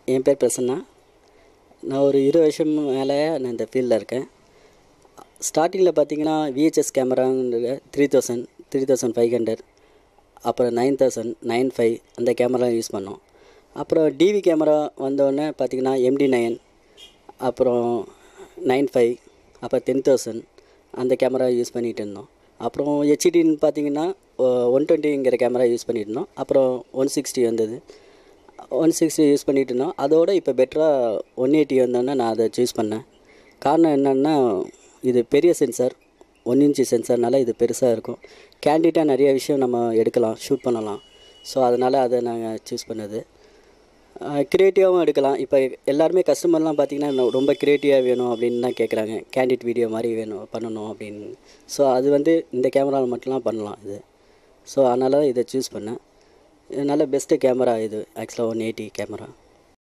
என் பேர் பிரசன்னா நான் ஒரு இருபது வருஷம் மேலே நான் இந்த ஃபீல்டில் இருக்கேன் ஸ்டார்டிங்கில் பார்த்தீங்கன்னா விஹெச்எஸ் கேமராங்கிற three thousand three thousand five hundred அப்புறம் நைன் தௌசண்ட் நைன் ஃபைவ் அந்த கேமரா யூஸ் பண்ணோம் அப்புறம் டிவி கேமரா வந்தோடனே பார்த்தீங்கன்னா எம்டி நைன் அப்புறம் நைன் ஃபைவ் அப்புறம் டென் தௌசண்ட் அந்த கேமரா யூஸ் பண்ணிகிட்டு இருந்தோம் அப்புறம் ஹெச்டின்னு பார்த்தீங்கன்னா ஒன் டுவெண்ட்டிங்கிற கேமரா யூஸ் பண்ணிட்டு இருந்தோம் அப்புறம் ஒன் சிக்ஸ்டி வந்தது ஒன் சிக்ஸ்டி யூஸ் பண்ணிட்டு இருந்தோம் அதோட இப்போ பெட்டராக ஒன் எயிட்டி வந்தோன்னே நான் அதை சூஸ் பண்ணேன் காரணம் என்னென்னா இது பெரிய சென்சார் ஒன் இன்ச்சு சென்சார்னால இது பெருசாக இருக்கும் கேண்டிட்டாக நிறைய விஷயம் நம்ம எடுக்கலாம் ஷூட் பண்ணலாம் ஸோ அதனால் அதை நாங்கள் சூஸ் பண்ணது க்ரியேட்டிவாகவும் எடுக்கலாம் இப்போ எல்லாருமே கஸ்டமர்லாம் பார்த்தீங்கன்னா இன்னும் ரொம்ப க்ரியேட்டிவாக வேணும் அப்படின்னு தான் கேட்குறாங்க கேண்டிட் வீடியோ மாதிரி வேணும் பண்ணணும் அப்படின்னு ஸோ அது வந்து இந்த கேமராவில் மட்டும்லாம் பண்ணலாம் இது ஸோ அதனால தான் இதை சூஸ் பண்ணேன் இது நல்ல பெஸ்ட்டு கேமரா இது ஆக்சுவலாக ஒன் எயிட்டி கேமரா